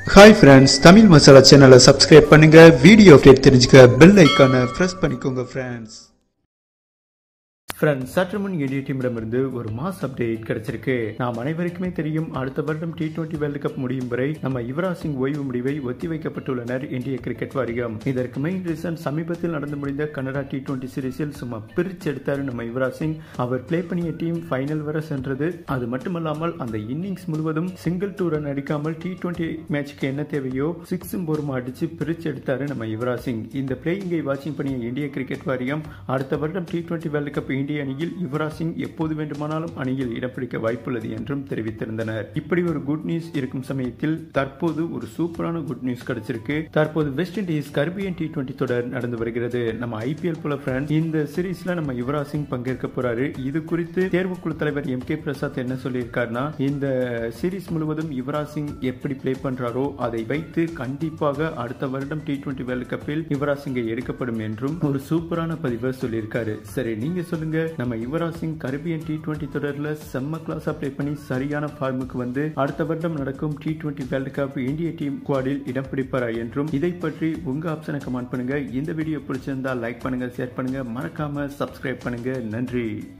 hi friends Tamil masala சேனலை subscribe பண்ணுங்க video update தெரிஞ்சுக்க பெல் ஐக்கானை ப்ரெஸ் பண்ணிக்கோங்க ஃப்ரெண்ட்ஸ் ஃப்ரெண்ட்ஸ் சற்று முன் இந்திய டீமிடமிருந்து ஒரு மாஸ் அப்டேட் கிடைச்சிருக்கு நாம் அனைவருக்குமே தெரியும் அடுத்த வருடம் டி டுவெண்டி வேர்ல்டு கப் முடியும் வரை நம்ம யுவராஜ் சிங் ஓய்வு முடிவை ஒத்திவைக்கப்பட்டுள்ளனர் இந்திய கிரிக்கெட் வாரியம் இதற்கு மெயின் ரீசன் சமீபத்தில் நடந்து முடிந்த கனடா டி டுவெண்டி சீரீஸில் சும்மா பிரிச்சு எடுத்தாரு நம்ம யுவராஜ் சிங் அவர் பிளே பண்ணிய டீம் ஃபைனல் வர சென்றது அது மட்டுமல்லாமல் அந்த இன்னிங்ஸ் முழுவதும் சிங்கிள் டூ ரன் அடிக்காமல் டி டுவெண்டி மேட்ச்க்கு என்ன தேவையோ சிக்ஸும் போரும் அடிச்சு பிரிச்சு எடுத்தாரு நம்ம யுவராஜ் சிங் இந்த பிளேயிங்கை வாட்சிங் பண்ணிய இந்திய கிரிக்கெட் வாரியம் அடுத்த வருடம் டி டுவெண்டி வேர்ல்டு கப் இந்திய அணியில் யுவராஜ் சிங் எப்போது வேண்டுமானாலும் அணியில் இடம் பிடிக்க வாய்ப்புள்ளது என்றும் தெரிவித்திருந்தனர் இப்படி ஒரு குட் நியூஸ் இருக்கும் சமயத்தில் தற்போது ஒரு சூப்பரான குட் நியூஸ் கிடைச்சிருக்கு தற்போது West Indies Caribbean T twenty தொடர் நடந்து வருகிறது நம்ம ஐபிஎல் போல ஃப்ரெண்ட்ஸ் இந்த சீரீஸ்ல நம்ம யுவராஜ் சிங் பங்கேற்க போறாரு இது குறித்து தேர்வுக்குழு தலைவர் எம் கே பிரசாத் என்ன சொல்லியிருக்காருன்னா இந்த சீரீஸ் முழுவதும் யுவராஜ் சிங் எப்படி பிளே பண்றாரோ அதை வைத்து கண்டிப்பாக அடுத்த வருடம் டி டுவெண்டி வேர்ல்டு கப்பில் யுவராஜ் சிங்கை எடுக்கப்படும் என்றும் ஒரு சூப்பரான பதிவை சொல்லியிருக்காரு சரி நீங்க சொல்லுங்க நம்ம Yuvraj Singh Caribbean T twenty தொடர்ல செம்ம கிளாஸா பிளே பண்ணி சரியான ஃபார்முக்கு வந்து அடுத்த வருடம் நடக்கும் டி டுவெண்டி வேர்ல்டு கப் இந்திய டீம் குவாடில் இடம் பிடிப்பாரா என்றும் இதை பற்றி உங்க ஆப்ஷனை கமெண்ட் பண்ணுங்க இந்த வீடியோ பிடிச்சிருந்தா லைக் பண்ணுங்க ஷேர் பண்ணுங்க மறக்காம சப்ஸ்கிரைப் பண்ணுங்க நன்றி